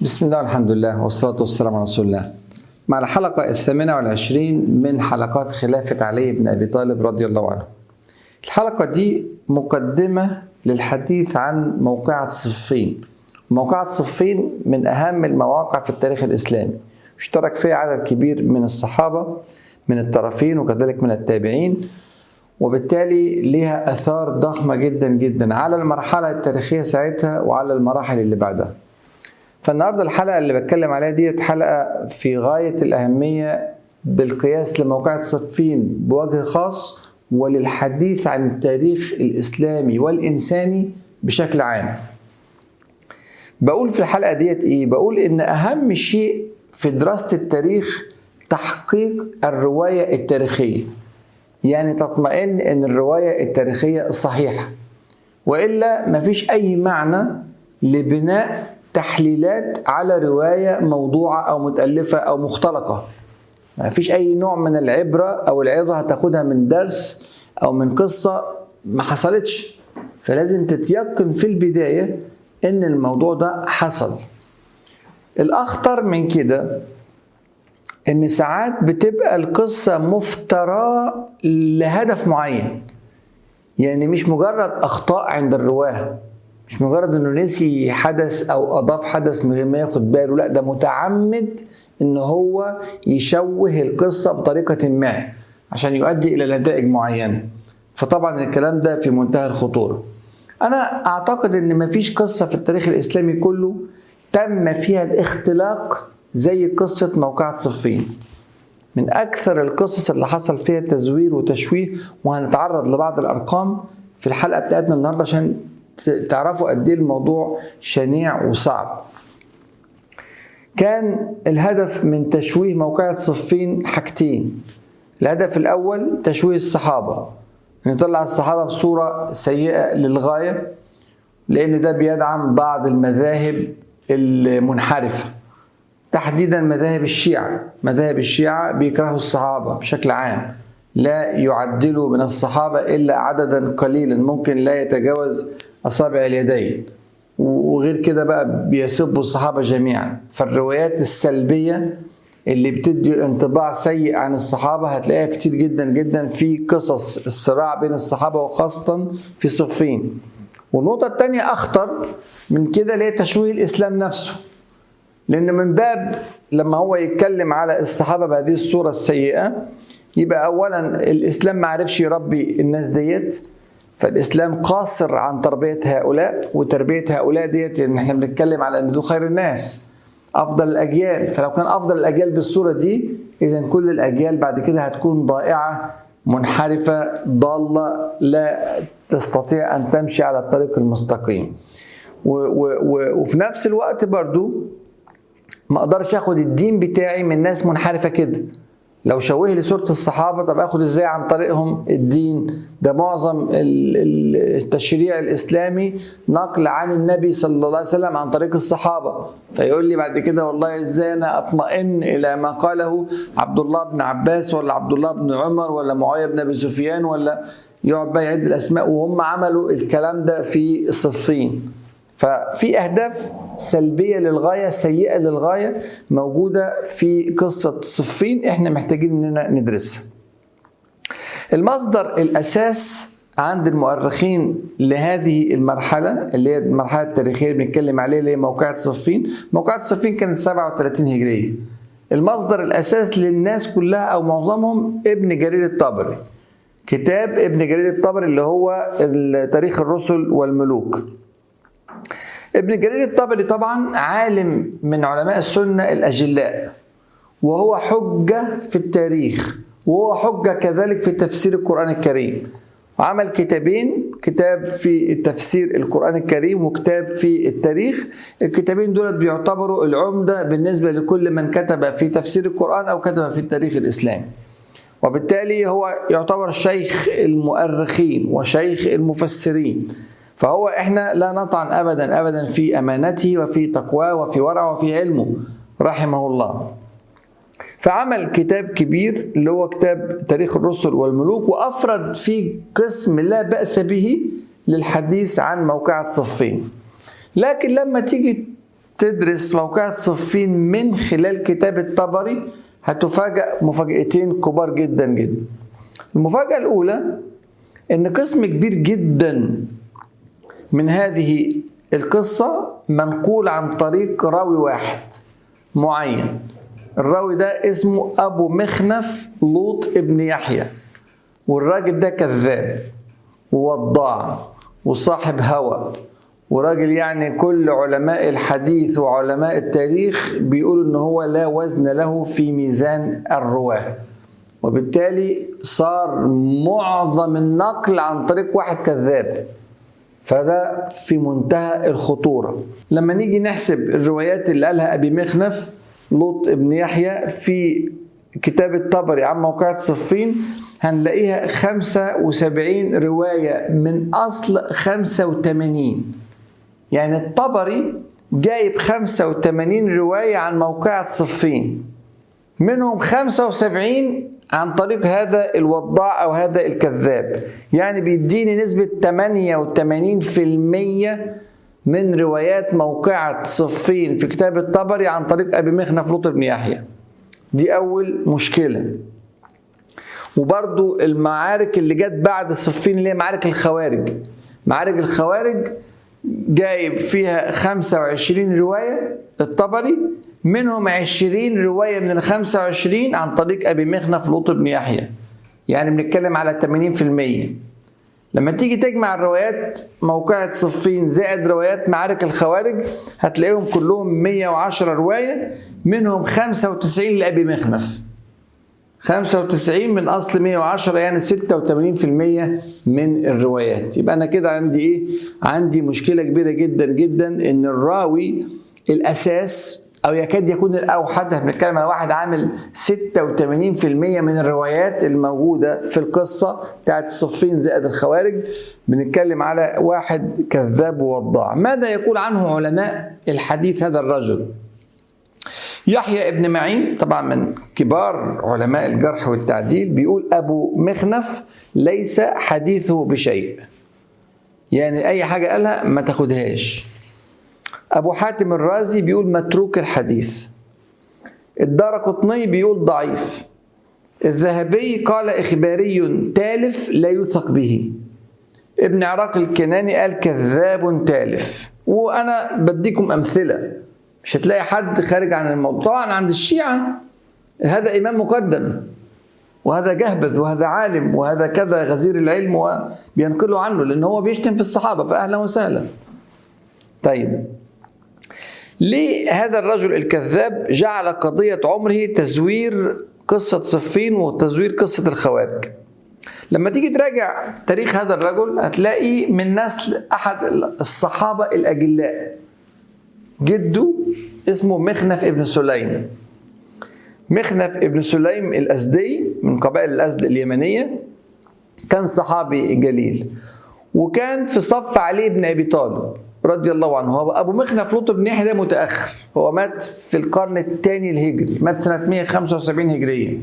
بسم الله والحمد لله والصلاة والسلام على رسول الله مع الحلقة الثامنة والعشرين من حلقات خلافة علي بن أبي طالب رضي الله عنه الحلقة دي مقدمة للحديث عن موقعة صفين موقعة صفين من أهم المواقع في التاريخ الإسلامي اشترك فيها عدد كبير من الصحابة من الطرفين وكذلك من التابعين وبالتالي لها اثار ضخمه جدا جدا على المرحله التاريخيه ساعتها وعلى المراحل اللي بعدها فالنهارده الحلقه اللي بتكلم عليها ديت حلقه في غايه الاهميه بالقياس لموقعة صفين بوجه خاص وللحديث عن التاريخ الاسلامي والانساني بشكل عام بقول في الحلقه ديت ايه بقول ان اهم شيء في دراسه التاريخ تحقيق الروايه التاريخيه يعني تطمئن ان الروايه التاريخيه صحيحه والا مفيش اي معنى لبناء تحليلات على روايه موضوعه او متالفه او مختلقه مفيش اي نوع من العبره او العظه هتاخدها من درس او من قصه ما حصلتش فلازم تتيقن في البدايه ان الموضوع ده حصل الاخطر من كده ان ساعات بتبقى القصة مفترى لهدف معين يعني مش مجرد اخطاء عند الرواه مش مجرد انه نسي حدث او اضاف حدث من غير ما ياخد باله لا ده متعمد ان هو يشوه القصة بطريقة ما عشان يؤدي الى نتائج معينة فطبعا الكلام ده في منتهى الخطورة انا اعتقد ان مفيش قصة في التاريخ الاسلامي كله تم فيها الاختلاق زي قصة موقعة صفين من أكثر القصص اللي حصل فيها تزوير وتشويه وهنتعرض لبعض الأرقام في الحلقة بتاعتنا النهاردة عشان تعرفوا قد إيه الموضوع شنيع وصعب كان الهدف من تشويه موقعة صفين حاجتين الهدف الأول تشويه الصحابة نطلع الصحابة بصورة سيئة للغاية لأن ده بيدعم بعض المذاهب المنحرفة تحديدا مذاهب الشيعة مذاهب الشيعة بيكرهوا الصحابة بشكل عام لا يعدلوا من الصحابة إلا عددا قليلا ممكن لا يتجاوز أصابع اليدين وغير كده بقى بيسبوا الصحابة جميعا فالروايات السلبية اللي بتدي انطباع سيء عن الصحابة هتلاقيها كتير جدا جدا في قصص الصراع بين الصحابة وخاصة في صفين والنقطة الثانية أخطر من كده اللي هي تشويه الإسلام نفسه لان من باب لما هو يتكلم على الصحابه بهذه الصوره السيئه يبقى اولا الاسلام ما عرفش يربي الناس ديت فالاسلام قاصر عن تربيه هؤلاء وتربيه هؤلاء ديت ان احنا بنتكلم على ان دول خير الناس افضل الاجيال فلو كان افضل الاجيال بالصوره دي اذا كل الاجيال بعد كده هتكون ضائعه منحرفه ضاله لا تستطيع ان تمشي على الطريق المستقيم و و و وفي نفس الوقت برضو ما اقدرش اخد الدين بتاعي من ناس منحرفه كده لو شوه لي صوره الصحابه طب اخد ازاي عن طريقهم الدين ده معظم التشريع الاسلامي نقل عن النبي صلى الله عليه وسلم عن طريق الصحابه فيقول لي بعد كده والله ازاي انا اطمئن الى ما قاله عبد الله بن عباس ولا عبد الله بن عمر ولا معاويه بن ابي سفيان ولا يقعد بقى يعد الاسماء وهم عملوا الكلام ده في الصفين ففي اهداف سلبيه للغايه سيئه للغايه موجوده في قصه صفين احنا محتاجين اننا ندرسها. المصدر الاساس عند المؤرخين لهذه المرحله اللي هي المرحله التاريخيه اللي بنتكلم عليها اللي هي موقعه صفين، موقعه صفين كانت 37 هجريه. المصدر الاساس للناس كلها او معظمهم ابن جرير الطبري. كتاب ابن جرير الطبري اللي هو تاريخ الرسل والملوك. ابن جرير الطبري طبعا عالم من علماء السنة الأجلاء وهو حجة في التاريخ وهو حجة كذلك في تفسير القرآن الكريم عمل كتابين كتاب في تفسير القرآن الكريم وكتاب في التاريخ الكتابين دول بيعتبروا العمدة بالنسبة لكل من كتب في تفسير القرآن أو كتب في التاريخ الإسلامي وبالتالي هو يعتبر شيخ المؤرخين وشيخ المفسرين فهو احنا لا نطعن ابدا ابدا في امانته وفي تقواه وفي ورعه وفي علمه رحمه الله فعمل كتاب كبير اللي هو كتاب تاريخ الرسل والملوك وافرد فيه قسم لا باس به للحديث عن موقعة صفين لكن لما تيجي تدرس موقعة صفين من خلال كتاب الطبري هتفاجأ مفاجأتين كبار جدا جدا المفاجأة الأولى إن قسم كبير جدا من هذه القصة منقول عن طريق راوي واحد معين الراوي ده اسمه أبو مخنف لوط ابن يحيى والراجل ده كذاب ووضاع وصاحب هوى وراجل يعني كل علماء الحديث وعلماء التاريخ بيقولوا ان هو لا وزن له في ميزان الرواه وبالتالي صار معظم النقل عن طريق واحد كذاب فده في منتهى الخطورة لما نيجي نحسب الروايات اللي قالها أبي مخنف لوط ابن يحيى في كتاب الطبري عن موقعة صفين هنلاقيها 75 رواية من أصل 85 يعني الطبري جايب 85 رواية عن موقعة صفين منهم 75 عن طريق هذا الوضاع أو هذا الكذاب يعني بيديني نسبة 88% من روايات موقعة صفين في كتاب الطبري عن طريق أبي مخنف لوط بن يحيى دي أول مشكلة وبرضو المعارك اللي جت بعد الصفين اللي هي معارك الخوارج معارك الخوارج جايب فيها 25 رواية الطبري منهم 20 رواية من ال 25 عن طريق أبي مخنف لوط بن يحيى يعني بنتكلم على 80% لما تيجي تجمع الروايات موقعة صفين زائد روايات معارك الخوارج هتلاقيهم كلهم 110 رواية منهم 95 لأبي مخنف 95 من اصل 110 يعني 86% من الروايات يبقى انا كده عندي ايه عندي مشكله كبيره جدا جدا ان الراوي الاساس او يكاد يكون الاوحد احنا بنتكلم على واحد عامل 86% من الروايات الموجوده في القصه بتاعت الصفين زائد الخوارج بنتكلم على واحد كذاب ووضاع ماذا يقول عنه علماء الحديث هذا الرجل يحيى ابن معين طبعا من كبار علماء الجرح والتعديل بيقول ابو مخنف ليس حديثه بشيء يعني اي حاجه قالها ما تاخدهاش ابو حاتم الرازي بيقول متروك الحديث الدار قطني بيقول ضعيف الذهبي قال اخباري تالف لا يوثق به ابن عراق الكناني قال كذاب تالف وانا بديكم امثله مش هتلاقي حد خارج عن الموضوع طبعا عند الشيعة هذا إمام مقدم وهذا جهبذ وهذا عالم وهذا كذا غزير العلم وبينقلوا عنه لأن هو بيشتم في الصحابة فأهلا وسهلا طيب ليه هذا الرجل الكذاب جعل قضية عمره تزوير قصة صفين وتزوير قصة الخوارج لما تيجي تراجع تاريخ هذا الرجل هتلاقي من نسل أحد الصحابة الأجلاء جده اسمه مخنف ابن سليم مخنف ابن سليم الأزدي من قبائل الأزد اليمنية كان صحابي جليل وكان في صف علي بن أبي طالب رضي الله عنه هو أبو مخنف لوط بن يحيى ده متأخر هو مات في القرن الثاني الهجري مات سنة 175 هجرية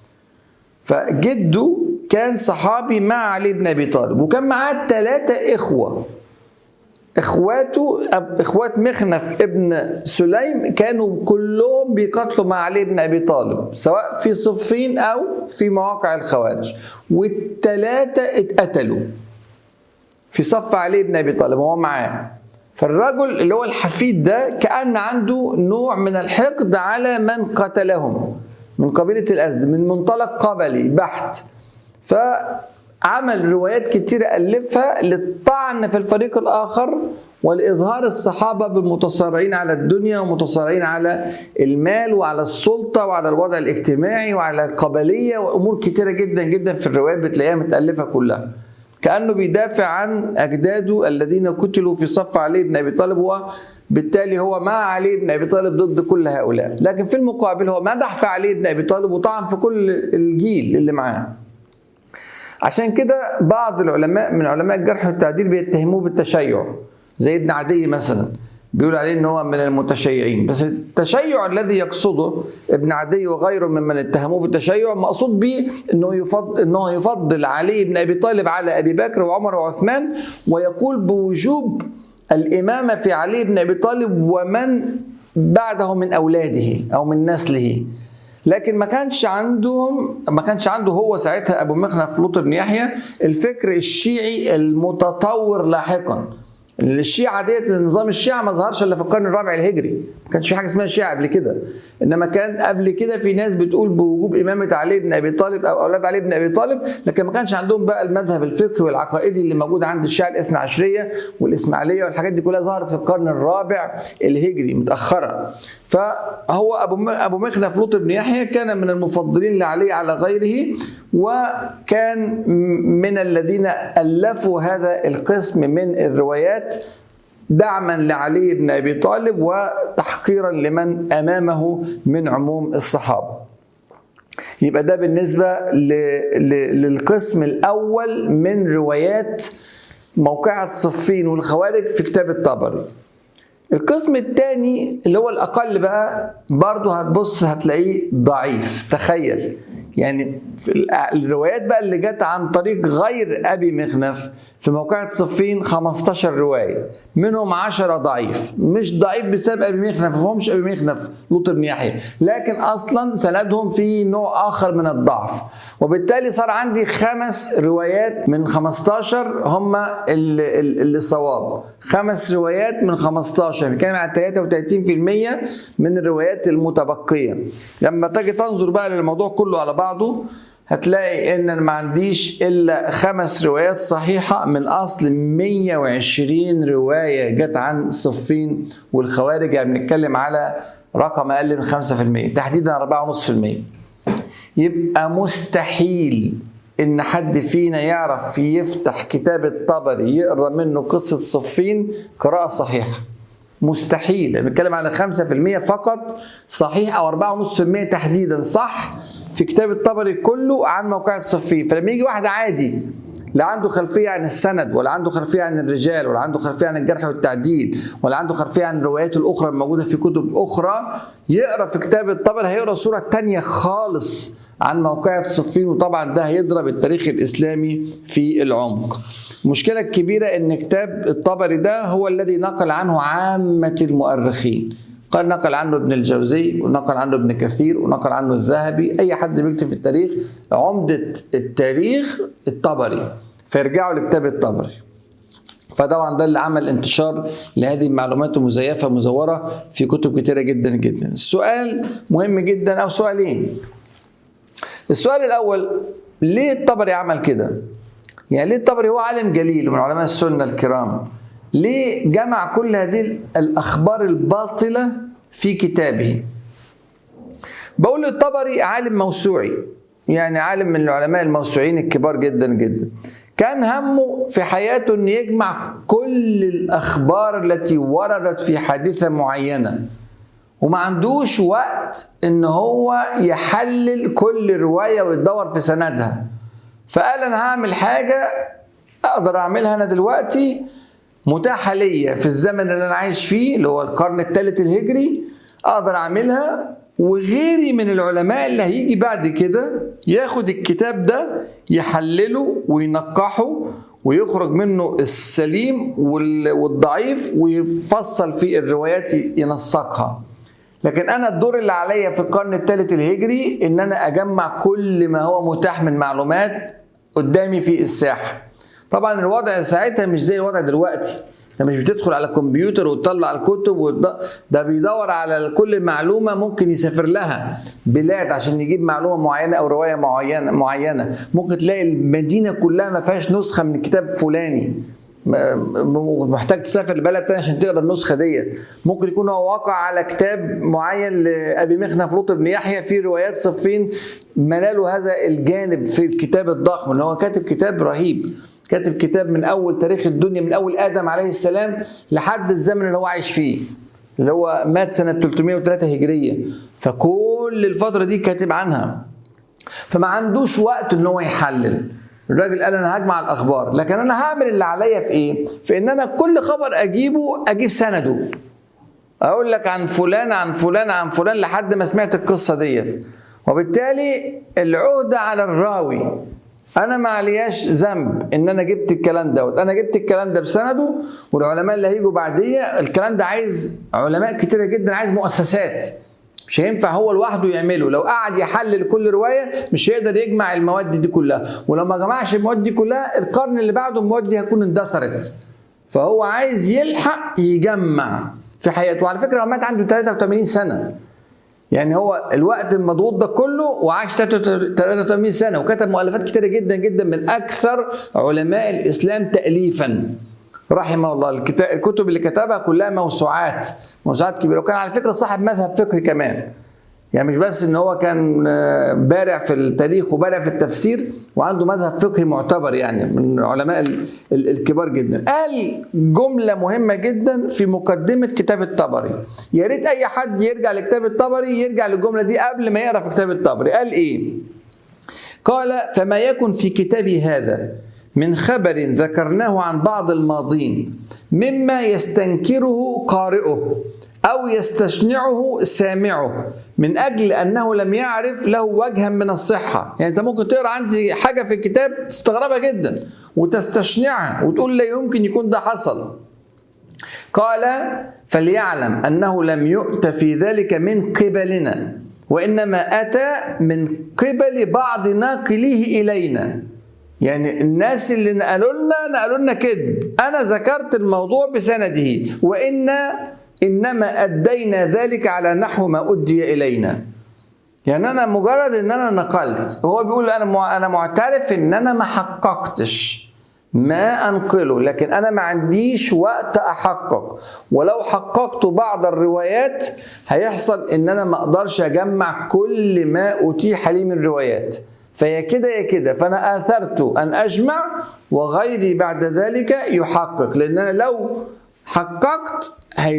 فجده كان صحابي مع علي بن أبي طالب وكان معاه ثلاثة إخوة اخواته اخوات مخنف ابن سليم كانوا كلهم بيقاتلوا مع علي بن ابي طالب سواء في صفين او في مواقع الخوارج والثلاثه اتقتلوا في صف علي بن ابي طالب وهو معاه فالرجل اللي هو الحفيد ده كان عنده نوع من الحقد على من قتلهم من قبيله الازد من منطلق قبلي بحت ف عمل روايات كتيرة ألفها للطعن في الفريق الآخر ولإظهار الصحابة بالمتصارعين على الدنيا ومتصارعين على المال وعلى السلطة وعلى الوضع الاجتماعي وعلى القبلية وأمور كتيرة جدا جدا في الروايات بتلاقيها متألفة كلها كأنه بيدافع عن أجداده الذين قتلوا في صف علي بن أبي طالب وبالتالي هو مع علي بن أبي طالب ضد كل هؤلاء لكن في المقابل هو مدح في علي بن أبي طالب وطعن في كل الجيل اللي معاه عشان كده بعض العلماء من علماء الجرح والتعديل بيتهموه بالتشيع زي ابن عدي مثلا بيقول عليه ان هو من المتشيعين بس التشيع الذي يقصده ابن عدي وغيره ممن اتهموه بالتشيع مقصود به انه يفضل انه يفضل علي بن ابي طالب على ابي بكر وعمر وعثمان ويقول بوجوب الإمامة في علي بن أبي طالب ومن بعده من أولاده أو من نسله لكن ما كانش عندهم ما كانش عنده هو ساعتها ابو مخنف لوط بن يحيى الفكر الشيعي المتطور لاحقا الشيعة ديت نظام الشيعة ما ظهرش الا في القرن الرابع الهجري ما كانش في حاجه اسمها الشيعة قبل كده انما كان قبل كده في ناس بتقول بوجوب امامه علي بن ابي طالب او اولاد علي بن ابي طالب لكن ما كانش عندهم بقى المذهب الفقهي والعقائدي اللي موجود عند الشيعة الاثنى عشريه والاسماعيليه والحاجات دي كلها ظهرت في القرن الرابع الهجري متاخره فهو ابو ابو مخنف لوط بن يحيى كان من المفضلين لعلي على غيره وكان من الذين الفوا هذا القسم من الروايات دعما لعلي بن ابي طالب وتحقيرا لمن امامه من عموم الصحابه. يبقى ده بالنسبه للقسم الاول من روايات موقعة صفين والخوارج في كتاب الطبري. القسم الثاني اللي هو الاقل بقى برضه هتبص هتلاقيه ضعيف تخيل يعني في الروايات بقى اللي جت عن طريق غير ابي مخنف في موقعة صفين 15 روايه منهم 10 ضعيف مش ضعيف بسبب ابي مخنف ما همش ابي مخنف لوط بن يحيى لكن اصلا سندهم في نوع اخر من الضعف وبالتالي صار عندي خمس روايات من 15 هم اللي صواب خمس روايات من 15 بنتكلم عن 33% من الروايات المتبقيه لما تيجي تنظر بقى للموضوع كله على بعضه هتلاقي ان انا ما عنديش الا خمس روايات صحيحه من اصل 120 روايه جت عن صفين والخوارج يعني بنتكلم على رقم اقل من 5% تحديدا 4.5% يبقى مستحيل ان حد فينا يعرف يفتح كتاب الطبري يقرا منه قصه صفين قراءه صحيحه مستحيل بنتكلم على 5% فقط صحيح او 4.5% تحديدا صح في كتاب الطبري كله عن موقع الصفين فلما يجي واحد عادي لا عنده خلفية عن السند ولا عنده خلفية عن الرجال ولا عنده خلفية عن الجرح والتعديل ولا عنده خلفية عن الروايات الأخرى الموجودة في كتب أخرى يقرأ في كتاب الطبري هيقرأ صورة تانية خالص عن موقعة الصفين وطبعا ده هيضرب التاريخ الإسلامي في العمق المشكلة الكبيرة إن كتاب الطبري ده هو الذي نقل عنه عامة المؤرخين قال نقل عنه ابن الجوزي ونقل عنه ابن كثير ونقل عنه الذهبي اي حد بيكتب في التاريخ عمدة التاريخ الطبري فيرجعوا لكتاب الطبري فطبعا ده اللي عمل انتشار لهذه المعلومات المزيفه مزوره في كتب كتيره جدا جدا السؤال مهم جدا او سؤالين السؤال الاول ليه الطبري عمل كده يعني ليه الطبري هو عالم جليل ومن علماء السنه الكرام ليه جمع كل هذه الاخبار الباطله في كتابه بقول الطبري عالم موسوعي يعني عالم من العلماء الموسوعيين الكبار جدا جدا كان همه في حياته ان يجمع كل الاخبار التي وردت في حادثه معينه وما عندوش وقت ان هو يحلل كل روايه ويدور في سندها فقال انا هعمل حاجه اقدر اعملها انا دلوقتي متاحه ليا في الزمن اللي انا عايش فيه اللي هو القرن الثالث الهجري اقدر اعملها وغيري من العلماء اللي هيجي بعد كده ياخد الكتاب ده يحلله وينقحه ويخرج منه السليم والضعيف ويفصل في الروايات ينسقها لكن انا الدور اللي عليا في القرن الثالث الهجري ان انا اجمع كل ما هو متاح من معلومات قدامي في الساحه طبعا الوضع ساعتها مش زي الوضع دلوقتي انت مش بتدخل على الكمبيوتر وتطلع الكتب وده ده بيدور على كل معلومه ممكن يسافر لها بلاد عشان يجيب معلومه معينه او روايه معينه معينه ممكن تلاقي المدينه كلها ما فيهاش نسخه من كتاب فلاني محتاج تسافر لبلد تاني عشان تقرا النسخه ديت ممكن يكون هو واقع على كتاب معين لابي مخنف لوط بن يحيى في روايات صفين مناله هذا الجانب في الكتاب الضخم ان هو كاتب كتاب رهيب كاتب كتاب من اول تاريخ الدنيا من اول ادم عليه السلام لحد الزمن اللي هو عايش فيه اللي هو مات سنه 303 هجريه فكل الفتره دي كاتب عنها فما عندوش وقت ان هو يحلل الراجل قال انا هجمع الاخبار لكن انا هعمل اللي عليا في ايه في ان انا كل خبر اجيبه اجيب سنده اقول لك عن فلان عن فلان عن فلان لحد ما سمعت القصه ديت وبالتالي العهده على الراوي انا ما علياش ذنب ان انا جبت الكلام دوت انا جبت الكلام ده بسنده والعلماء اللي هيجوا بعديه الكلام ده عايز علماء كتيره جدا عايز مؤسسات مش هينفع هو لوحده يعمله لو قعد يحلل كل روايه مش هيقدر يجمع المواد دي كلها ولو ما جمعش المواد دي كلها القرن اللي بعده المواد دي هتكون اندثرت فهو عايز يلحق يجمع في حياته وعلى فكره هو مات عنده 83 سنه يعني هو الوقت المضغوط ده كله وعاش 83 سنه وكتب مؤلفات كتيره جدا جدا من اكثر علماء الاسلام تاليفا رحمه الله الكتب اللي كتبها كلها موسوعات موسوعات كبيره وكان على فكره صاحب مذهب فقهي كمان يعني مش بس ان هو كان بارع في التاريخ وبارع في التفسير وعنده مذهب فقهي معتبر يعني من علماء الكبار جدا قال جمله مهمه جدا في مقدمه كتاب الطبري يا ريت اي حد يرجع لكتاب الطبري يرجع للجمله دي قبل ما يقرا في كتاب الطبري قال ايه قال فما يكن في كتابي هذا من خبر ذكرناه عن بعض الماضين مما يستنكره قارئه أو يستشنعه سامعه من أجل أنه لم يعرف له وجها من الصحة يعني أنت ممكن تقرأ عندي حاجة في الكتاب تستغربها جدا وتستشنعها وتقول لا يمكن يكون ده حصل قال فليعلم أنه لم يؤت في ذلك من قبلنا وإنما أتى من قبل بعض ناقليه إلينا يعني الناس اللي نقلوا لنا نقلوا لنا كذب انا ذكرت الموضوع بسنده وان انما ادينا ذلك على نحو ما ادي الينا يعني انا مجرد ان انا نقلت هو بيقول انا انا معترف ان انا ما حققتش ما انقله لكن انا ما عنديش وقت احقق ولو حققت بعض الروايات هيحصل ان انا ما اقدرش اجمع كل ما اتيح لي من روايات فيا كده يا كده فانا اثرت ان اجمع وغيري بعد ذلك يحقق لان انا لو حققت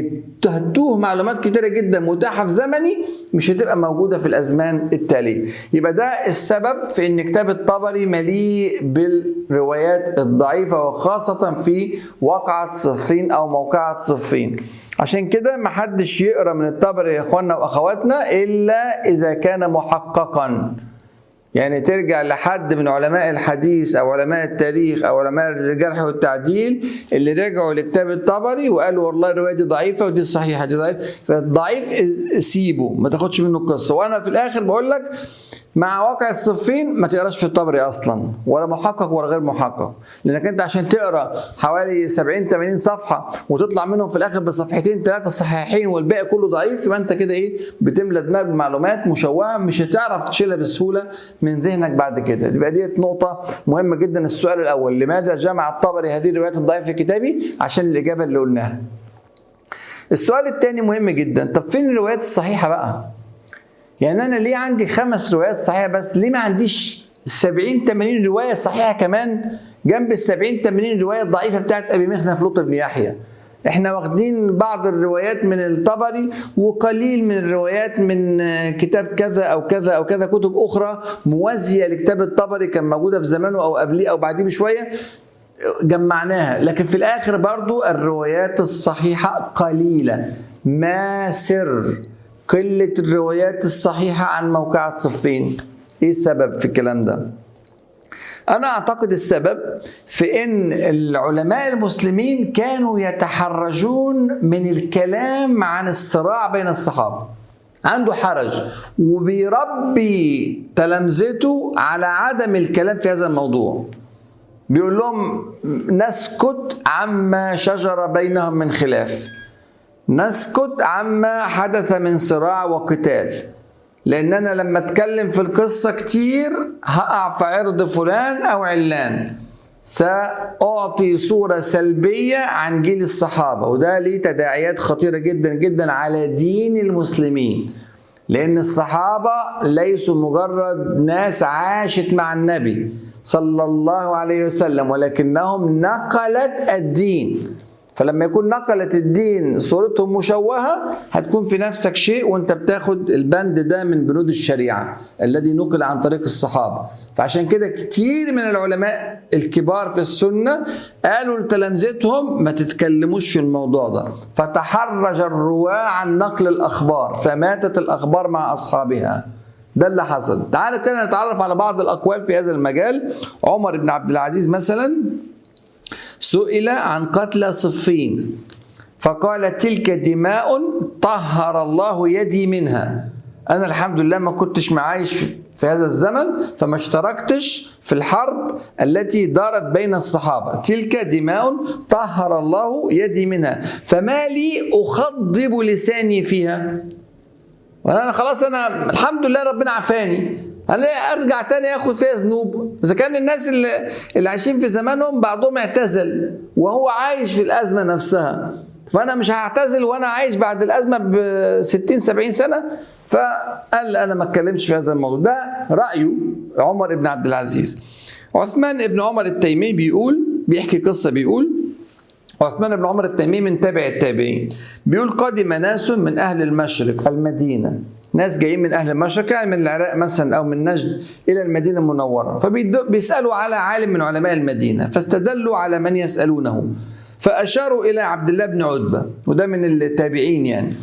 هتوه معلومات كتيره جدا متاحه في زمني مش هتبقى موجوده في الازمان التاليه يبقى ده السبب في ان كتاب الطبري مليء بالروايات الضعيفه وخاصه في وقعه صفين او موقعه صفين عشان كده محدش يقرا من الطبري يا اخواننا واخواتنا الا اذا كان محققا يعني ترجع لحد من علماء الحديث او علماء التاريخ او علماء الجرح والتعديل اللي رجعوا لكتاب الطبري وقالوا والله الروايه دي ضعيفه ودي صحيحه دي ضعيفه فالضعيف سيبه ما تاخدش منه القصه وانا في الاخر بقول لك مع واقع الصفين ما تقراش في الطبري اصلا ولا محقق ولا غير محقق لانك انت عشان تقرا حوالي 70 80 صفحه وتطلع منهم في الاخر بصفحتين ثلاثه صحيحين والباقي كله ضعيف يبقى انت كده ايه بتملى دماغك بمعلومات مشوهه مش هتعرف تشيلها بسهوله من ذهنك بعد كده يبقى ديت نقطه مهمه جدا السؤال الاول لماذا جمع الطبري هذه الروايات الضعيفه في كتابي عشان الاجابه اللي قلناها السؤال الثاني مهم جدا طب فين الروايات الصحيحه بقى يعني انا ليه عندي خمس روايات صحيحه بس ليه ما عنديش 70 80 روايه صحيحه كمان جنب ال 70 80 روايه الضعيفه بتاعت ابي مخنف لوط بن يحيى احنا واخدين بعض الروايات من الطبري وقليل من الروايات من كتاب كذا او كذا او كذا كتب اخرى موازيه لكتاب الطبري كان موجوده في زمانه او قبليه او بعديه بشويه جمعناها لكن في الاخر برضو الروايات الصحيحه قليله ما سر قلة الروايات الصحيحة عن موقعة صفين ايه السبب في الكلام ده انا اعتقد السبب في ان العلماء المسلمين كانوا يتحرجون من الكلام عن الصراع بين الصحابه عنده حرج وبيربي تلامذته على عدم الكلام في هذا الموضوع بيقول لهم نسكت عما شجر بينهم من خلاف نسكت عما حدث من صراع وقتال لان لما اتكلم في القصه كتير هقع في عرض فلان او علان ساعطي صوره سلبيه عن جيل الصحابه وده ليه تداعيات خطيره جدا جدا على دين المسلمين لان الصحابه ليسوا مجرد ناس عاشت مع النبي صلى الله عليه وسلم ولكنهم نقلت الدين فلما يكون نقلت الدين صورتهم مشوهة هتكون في نفسك شيء وانت بتاخد البند ده من بنود الشريعة الذي نقل عن طريق الصحابة فعشان كده كتير من العلماء الكبار في السنة قالوا لتلامذتهم ما تتكلموش في الموضوع ده فتحرج الرواة عن نقل الأخبار فماتت الأخبار مع أصحابها ده اللي حصل تعالوا كده نتعرف على بعض الاقوال في هذا المجال عمر بن عبد العزيز مثلا سئل عن قتل صفين فقال تلك دماء طهر الله يدي منها انا الحمد لله ما كنتش معايش في هذا الزمن فما اشتركتش في الحرب التي دارت بين الصحابه تلك دماء طهر الله يدي منها فما لي اخضب لساني فيها وانا خلاص انا الحمد لله ربنا عافاني انا ارجع تاني اخد فيها ذنوب اذا كان الناس اللي, اللي عايشين في زمانهم بعضهم اعتزل وهو عايش في الازمه نفسها فانا مش هعتزل وانا عايش بعد الازمه ب 60 70 سنه فقال انا ما اتكلمش في هذا الموضوع ده رايه عمر بن عبد العزيز عثمان بن عمر التيمي بيقول بيحكي قصه بيقول عثمان بن عمر التيمي من تابع التابعين بيقول قدم ناس من اهل المشرق المدينه ناس جايين من اهل المشرق يعني من العراق مثلا او من نجد الى المدينه المنوره فبيسالوا على عالم من علماء المدينه فاستدلوا على من يسالونه فاشاروا الى عبد الله بن عتبه وده من التابعين يعني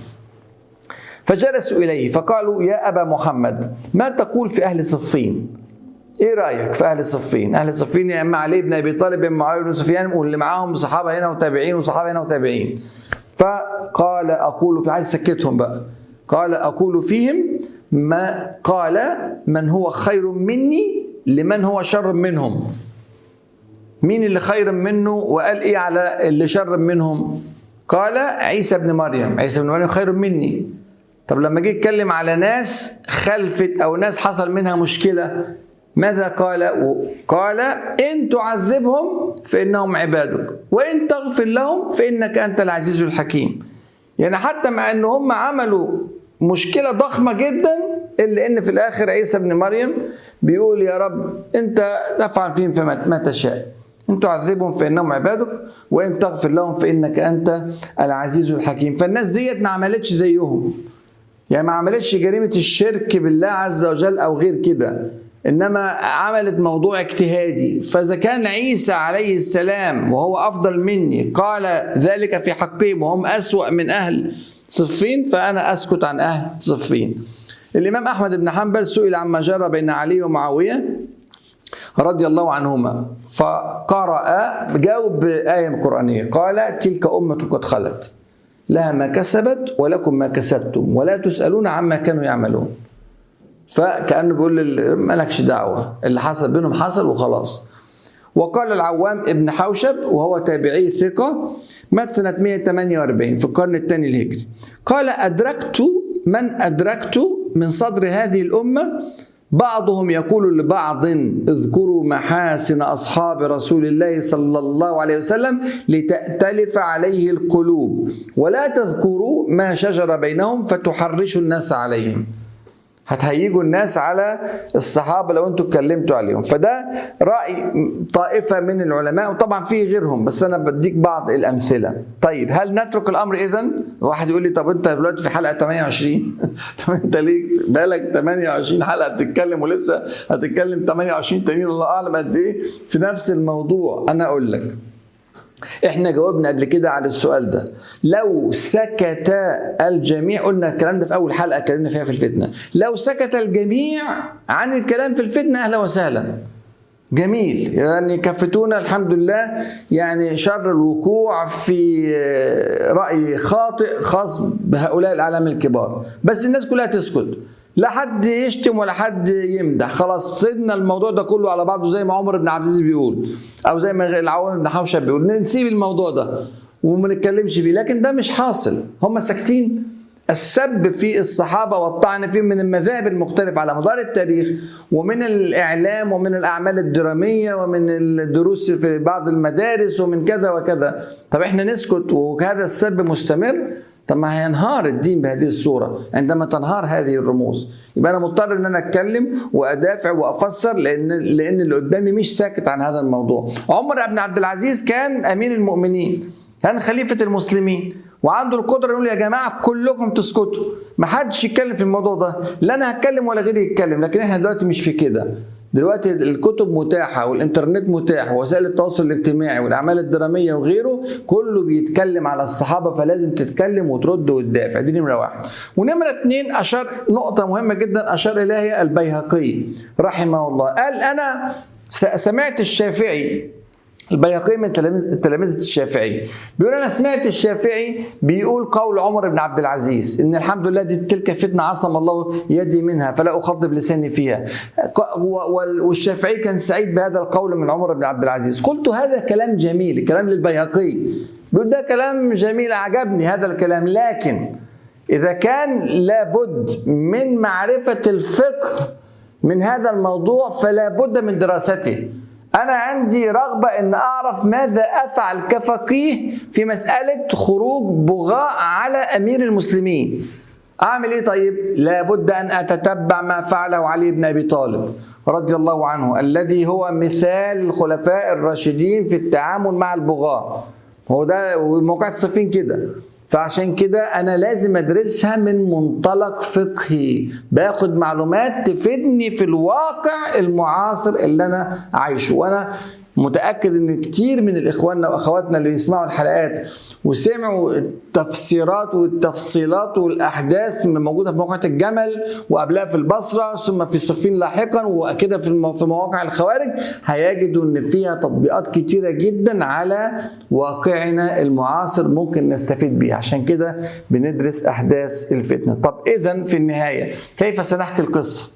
فجلسوا اليه فقالوا يا ابا محمد ما تقول في اهل صفين ايه رايك في اهل صفين اهل صفين يا اما علي بن ابي طالب بن معاويه بن سفيان واللي معاهم صحابه هنا وتابعين وصحابه هنا وتابعين فقال اقول في عايز سكتهم بقى قال اقول فيهم ما قال من هو خير مني لمن هو شر منهم مين اللي خير منه وقال ايه على اللي شر منهم قال عيسى بن مريم عيسى بن مريم خير مني طب لما جه يتكلم على ناس خلفت او ناس حصل منها مشكله ماذا قال قال ان تعذبهم فانهم عبادك وان تغفر لهم فانك انت العزيز الحكيم يعني حتى مع ان هم عملوا مشكله ضخمه جدا الا ان في الاخر عيسى بن مريم بيقول يا رب انت تفعل فيهم فما ما تشاء ان تعذبهم فانهم عبادك وان تغفر لهم فانك انت العزيز الحكيم فالناس ديت ما عملتش زيهم يعني ما عملتش جريمه الشرك بالله عز وجل او غير كده انما عملت موضوع اجتهادي فاذا كان عيسى عليه السلام وهو افضل مني قال ذلك في حقهم وهم اسوا من اهل صفين فانا اسكت عن اهل صفين الامام احمد بن حنبل سئل عما جرى بين علي ومعاويه رضي الله عنهما فقرأ جاوب بآية قرآنية قال تلك أمة قد خلت لها ما كسبت ولكم ما كسبتم ولا تسألون عما كانوا يعملون فكأنه بيقول مالكش دعوة اللي حصل بينهم حصل وخلاص وقال العوام ابن حوشب وهو تابعي ثقة مات سنة 148 في القرن الثاني الهجري قال أدركت من أدركت من صدر هذه الأمة بعضهم يقول لبعض اذكروا محاسن اصحاب رسول الله صلى الله عليه وسلم لتأتلف عليه القلوب ولا تذكروا ما شجر بينهم فتحرشوا الناس عليهم هتهيجوا الناس على الصحابه لو انتوا اتكلمتوا عليهم فده راي طائفه من العلماء وطبعا في غيرهم بس انا بديك بعض الامثله طيب هل نترك الامر اذا واحد يقول لي طب انت دلوقتي في حلقه 28 طب انت ليه بالك 28 حلقه بتتكلم ولسه هتتكلم 28 تانيين الله اعلم قد ايه في نفس الموضوع انا اقول لك احنا جاوبنا قبل كده على السؤال ده لو سكت الجميع قلنا الكلام ده في اول حلقه اتكلمنا فيها في الفتنه لو سكت الجميع عن الكلام في الفتنه اهلا وسهلا جميل يعني كفتونا الحمد لله يعني شر الوقوع في راي خاطئ خاص بهؤلاء الاعلام الكبار بس الناس كلها تسكت لا حد يشتم ولا حد يمدح خلاص سيبنا الموضوع ده كله على بعضه زي ما عمر بن عبد العزيز بيقول او زي ما العوام بن حوشب بيقول نسيب الموضوع ده وما نتكلمش فيه لكن ده مش حاصل هم ساكتين السب في الصحابه والطعن فيهم من المذاهب المختلفه على مدار التاريخ ومن الاعلام ومن الاعمال الدراميه ومن الدروس في بعض المدارس ومن كذا وكذا طب احنا نسكت وهذا السب مستمر طب ما هينهار الدين بهذه الصوره عندما تنهار هذه الرموز يبقى انا مضطر ان انا اتكلم وادافع وافسر لان لان اللي قدامي مش ساكت عن هذا الموضوع عمر بن عبد العزيز كان امير المؤمنين كان خليفه المسلمين وعنده القدره يقول يا جماعه كلكم تسكتوا ما حدش يتكلم في الموضوع ده لا انا هتكلم ولا غيري يتكلم لكن احنا دلوقتي مش في كده دلوقتي الكتب متاحة والإنترنت متاح ووسائل التواصل الاجتماعي والأعمال الدرامية وغيره كله بيتكلم على الصحابة فلازم تتكلم وترد وتدافع دي نمرة واحد ونمرة اتنين أشار نقطة مهمة جدا أشار إليها البيهقي رحمه الله قال أنا سمعت الشافعي البيهقي من تلاميذ الشافعي بيقول انا سمعت الشافعي بيقول قول عمر بن عبد العزيز ان الحمد لله دي تلك فتنه عصم الله يدي منها فلا اخضب لساني فيها والشافعي كان سعيد بهذا القول من عمر بن عبد العزيز قلت هذا كلام جميل كلام للبيهقي بيقول ده كلام جميل عجبني هذا الكلام لكن اذا كان لابد من معرفه الفقه من هذا الموضوع فلا بد من دراسته أنا عندي رغبة إن أعرف ماذا أفعل كفقيه في مسألة خروج بغاء على أمير المسلمين. أعمل إيه طيب؟ لابد أن أتتبع ما فعله علي بن أبي طالب رضي الله عنه الذي هو مثال الخلفاء الراشدين في التعامل مع البغاء. هو ده موقع الصفين كده. فعشان كده انا لازم ادرسها من منطلق فقهي باخد معلومات تفيدني في الواقع المعاصر اللي انا عايشه وانا متاكد ان كتير من الاخواننا واخواتنا اللي بيسمعوا الحلقات وسمعوا التفسيرات والتفصيلات والاحداث اللي موجوده في موقع الجمل وقبلها في البصره ثم في صفين لاحقا وكده في في مواقع الخوارج هيجدوا ان فيها تطبيقات كتيره جدا على واقعنا المعاصر ممكن نستفيد بيها عشان كده بندرس احداث الفتنه طب اذا في النهايه كيف سنحكي القصه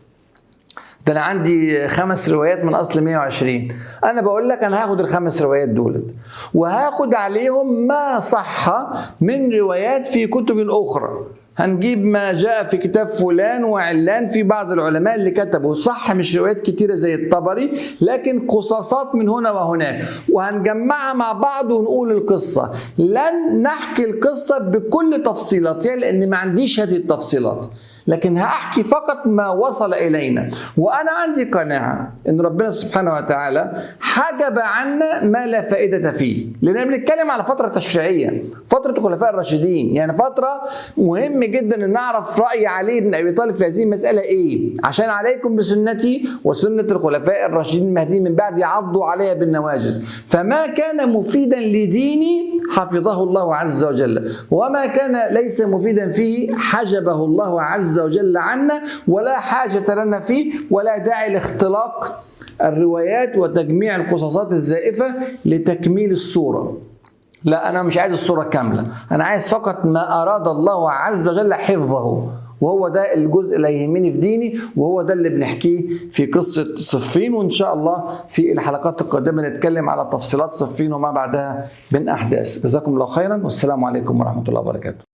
ده انا عندي خمس روايات من اصل 120 انا بقول لك انا هاخد الخمس روايات دولت وهاخد عليهم ما صح من روايات في كتب اخرى هنجيب ما جاء في كتاب فلان وعلان في بعض العلماء اللي كتبوا صح مش روايات كتيرة زي الطبري لكن قصاصات من هنا وهناك وهنجمعها مع بعض ونقول القصة لن نحكي القصة بكل تفصيلاتها لأن ما عنديش هذه التفصيلات لكن هحكي فقط ما وصل الينا وانا عندي قناعه ان ربنا سبحانه وتعالى حجب عنا ما لا فائده فيه لان بنتكلم على فتره تشريعيه فتره الخلفاء الراشدين يعني فتره مهم جدا ان نعرف راي علي بن ابي طالب في هذه المساله ايه عشان عليكم بسنتي وسنه الخلفاء الراشدين المهديين من بعد عضوا عليها بالنواجذ فما كان مفيدا لديني حفظه الله عز وجل وما كان ليس مفيدا فيه حجبه الله عز وجل عنا ولا حاجة لنا فيه ولا داعي لاختلاق الروايات وتجميع القصصات الزائفة لتكميل الصورة لا أنا مش عايز الصورة كاملة أنا عايز فقط ما أراد الله عز وجل حفظه وهو ده الجزء اللي يهمني في ديني وهو ده اللي بنحكيه في قصة صفين وإن شاء الله في الحلقات القادمة نتكلم على تفصيلات صفين وما بعدها من أحداث جزاكم الله خيرا والسلام عليكم ورحمة الله وبركاته